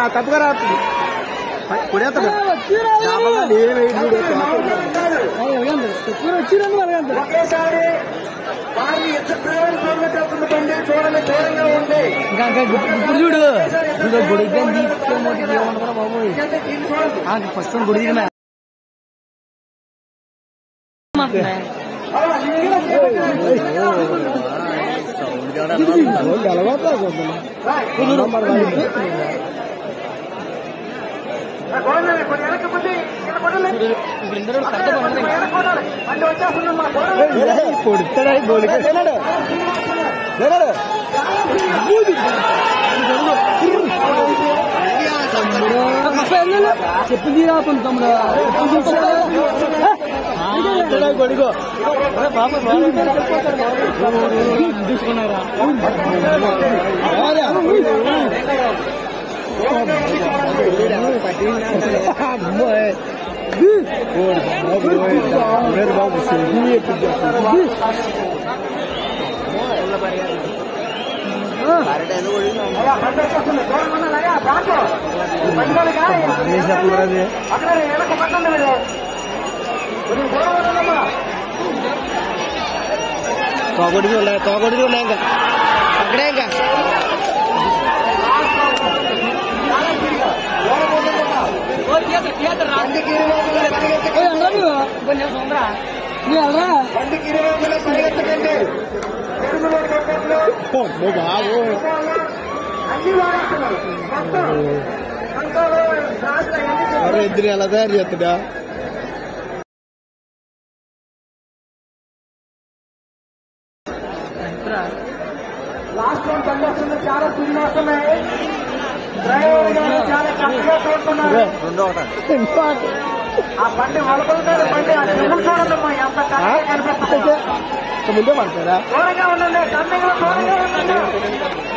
రా తప్పుగా రా కొడేస్తాడు ఒకేసారి వారిని ఎంత ప్రేమ పొందేటప్పుడు బండి చూడండి దూరంగా ఉంది ఇంకా ఇంకా ఇప్పుడు చూడు ఇదిగో గుడి తీసుకెళ్ళి ఏమన్నా బాబు ఎందుకంటే దీన్ని చూడండి ఫస్ట్ గుడి దిగినా గోడలే కొన్ని వెనక్కి బుద్ధి కింద కొట్టలేదు వెనక్కి కొట్టాలి బండి వచ్చేస్తుందమ్మా చూడండి కొడుతాడా గోలికి చెప్పు తీరా తమ్ముడు కొడుకో బాబు చూసుకున్నారా బాబు అయ్యా బండి వచ్చేస్తుంది దూరం ఉన్నాయా దాంట్లో బండి వాళ్ళకా? అక్కడ వెనక పట్టండి మీరు కొద్దిగా దూరం ఉండండమ్మా. తోగొడికి ఉన్నాయి తోగొడికి ఉన్నాయి ఇంకా అక్కడే ఇంకా బండికి ఇరవై వందల పరిగెత్తకండి. బండికి ఇరవై వందల పరిగెత్తకండి తెలుగులో కొట్టట్లు బాబు అన్ని వాడుతున్నారు మొత్తం సంతలో రాజులు అవన్నీ ఇద్దరు ఎలా తయారు చేస్తుందా లాస్ట్ వన్ బండి వస్తుంది చాలా తిరిగి వస్తున్నాయి డ్రైవర్ గారు చాలా చక్కగా చూస్తున్నారు రెండో ఒకటి ఆ బండి మొలకలుతాడు బండి ఆ చెవులు చూడండమ్మా ఎంత చక్కగా కనిపిస్తుందో ముందే పడతారా దూరంగా ఉండండి కన్నగా దూరంగా ఉండండి